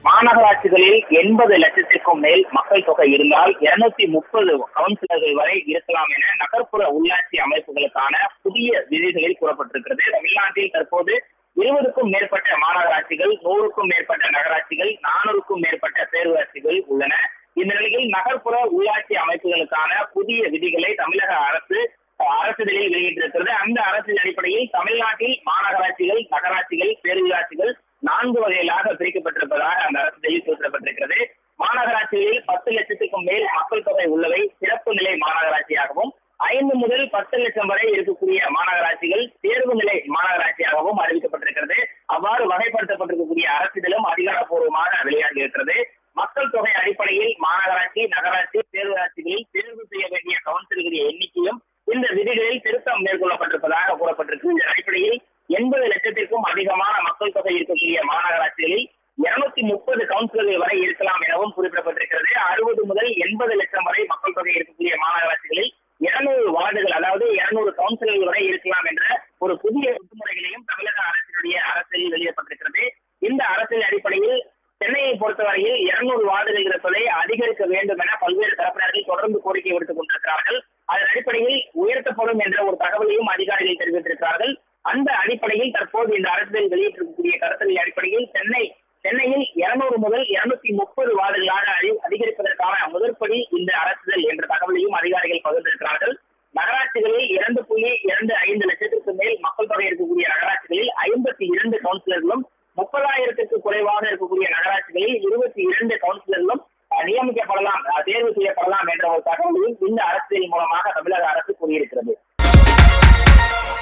மாநகராட்சிகளில் எண்பது லட்சத்திற்கும் மேல் மக்கள் தொகை இருந்தால் இருநூத்தி முப்பது கவுன்சிலர்கள் வரை இருக்கலாம் என நகர்ப்புற உள்ளாட்சி அமைப்புகளுக்கான புதிய விதிகளில் கூறப்பட்டிருக்கிறது தமிழ்நாட்டில் தற்போது இருபதுக்கும் மேற்பட்ட மாநகராட்சிகள் நூறுக்கும் மேற்பட்ட நகராட்சிகள் நானூறுக்கும் மேற்பட்ட பேரூராட்சிகள் உள்ளன இந்த நிலையில் நகர்ப்புற உள்ளாட்சி அமைப்புகளுக்கான புதிய விதிகளை தமிழக அரசு அரசிதழில் வெளியிட்டிருக்கிறது அந்த அரசின் அடிப்படையில் தமிழ்நாட்டில் மாநகராட்சிகள் நகராட்சிகள் பேரூராட்சிகள் நான்கு வகைகளாக பிரிக்கப்பட்டிருப்பதாக அந்த அரசிதழில் குறிப்பிடப்பட்டிருக்கிறது மாநகராட்சிகளில் பத்து லட்சத்துக்கும் மேல் மக்கள் தொகை உள்ளவை சிறப்பு நிலை மாநகராட்சியாகவும் ஐந்து முதல் பத்து லட்சம் வரை இருக்கக்கூடிய மாநகராட்சிகள் தேர்வு நிலை மாநகராட்சியாகவும் அறிவிக்கப்பட்டிருக்கிறது அவ்வாறு வகைப்படுத்தப்பட்டிருக்கக்கூடிய அரசிதழும் அதிகாரப்பூர்வமாக வெளியாகி இருக்கிறது மக்கள் தொகை அடிப்படையில் மாநகராட்சி நகராட்சி பேரூராட்சிகளில் தேர்வு செய்ய வேண்டிய கவுன்சில்களின் எண்ணிக்கையும் இந்த விதிகளில் திருத்தம் மேற்கொள்ளப்பட்டிருப்பதாக கூறப்பட்டிருக்கு இந்த அடிப்படையில் எண்பது லட்சத்திற்கும் அதிகமான மக்கள் தொகை இருக்கக்கூடிய மாநகராட்சிகளில் இருநூத்தி முப்பது கவுன்சிலர்கள் வரை இருக்கலாம் எனவும் குறிப்பிடப்பட்டிருக்கிறது அறுபது முதல் எண்பது லட்சம் வரை மக்கள் தொகை இருக்கக்கூடிய மாநகராட்சிகளில் இருநூறு வார்டுகள் அதாவது இருநூறு கவுன்சிலர்கள் வரை இருக்கலாம் என்ற ஒரு புதிய விதிமுறைகளையும் தமிழக அரசினுடைய அரசியல் வெளியிடப்பட்டிருக்கிறது இந்த அரசியல் அடிப்படையில் சென்னையை பொறுத்தவரையில் இருநூறு வார்டுகள் இருப்பதை அதிகரிக்க வேண்டும் என பல்வேறு தரப்பினர்கள் தொடர்ந்து கோரிக்கை விடுத்துக் கொண்டிருக்கிறார்கள் அதன் அடிப்படையில் உயர்த்தப்படும் என்ற ஒரு தகவலையும் அதிகாரிகள் தெரிவித்திருக்கிறார்கள் அந்த அடிப்படையில் தற்போது இந்த அரசியல் வெளியிட்டிருக்கக்கூடிய கருத்துகளின் அடிப்படையில் சென்னை சென்னையில் இருநூறு முதல் இருநூத்தி முப்பது வார்டுகளாக அதி- அதிகரிப்பதற்கான முதற்படி இந்த அரசிதழ் என்ற தகவலையும் அதிகாரிகள் பகிர்ந்திருக்கிறார்கள் நகராட்சிகளில் இரண்டு புள்ளி இரண்டு ஐந்து லட்சத்திற்கு மேல் மக்கள் தொகை இருக்கக்கூடிய நகராட்சிகளில் ஐம்பத்தி இரண்டு கவுன்சிலர்களும் முப்பதாயிரத்திற்கு குறைவாக இருக்கக்கூடிய நகராட்சிகளில் இருபத்தி இரண்டு கவுன்சிலர்களும் அஹ், நியமிக்கப்படலாம் அஹ், தேர்வு செய்யப்படலாம் என்ற ஒரு தகவலையும் இந்த அரசியல் மூலமாக தமிழக அரசு கூறியிருக்கிறது